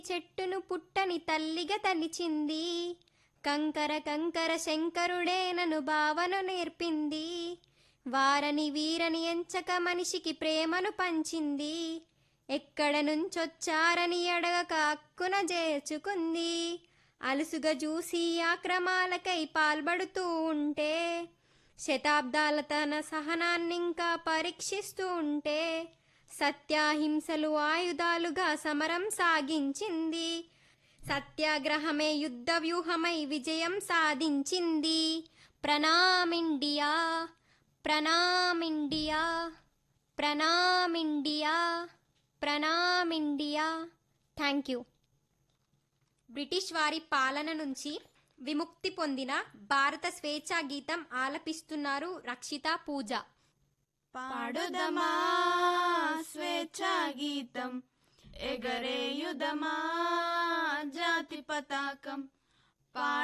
చెట్టును పుట్టని తల్లిగా తలిచింది కంకర కంకర శంకరుడే నన్ను భావను నేర్పింది వారని వీరని ఎంచక మనిషికి ప్రేమను పంచింది ఎక్కడ నుంచొచ్చారని అడగక అక్కున చేర్చుకుంది అలుసుగా చూసి ఆక్రమాలకై పాల్పడుతూ ఉంటే శతాబ్దాల తన సహనాన్నింకా పరీక్షిస్తూ ఉంటే సత్యాహింసలు ఆయుధాలుగా సమరం సాగించింది సత్యాగ్రహమే యుద్ధ వ్యూహమై విజయం సాధించింది ప్రణామిండియా ప్రణామిండియా ప్రణామిండియా ప్రణామిండియా థ్యాంక్ యూ బ్రిటిష్ వారి పాలన నుంచి విముక్తి పొందిన భారత స్వేచ్ఛా గీతం ఆలపిస్తున్నారు రక్షిత పూజ పాడుదమా స్వేచ్ఛా గీతం ఎగరేయుదమా జాతి పతాకం పా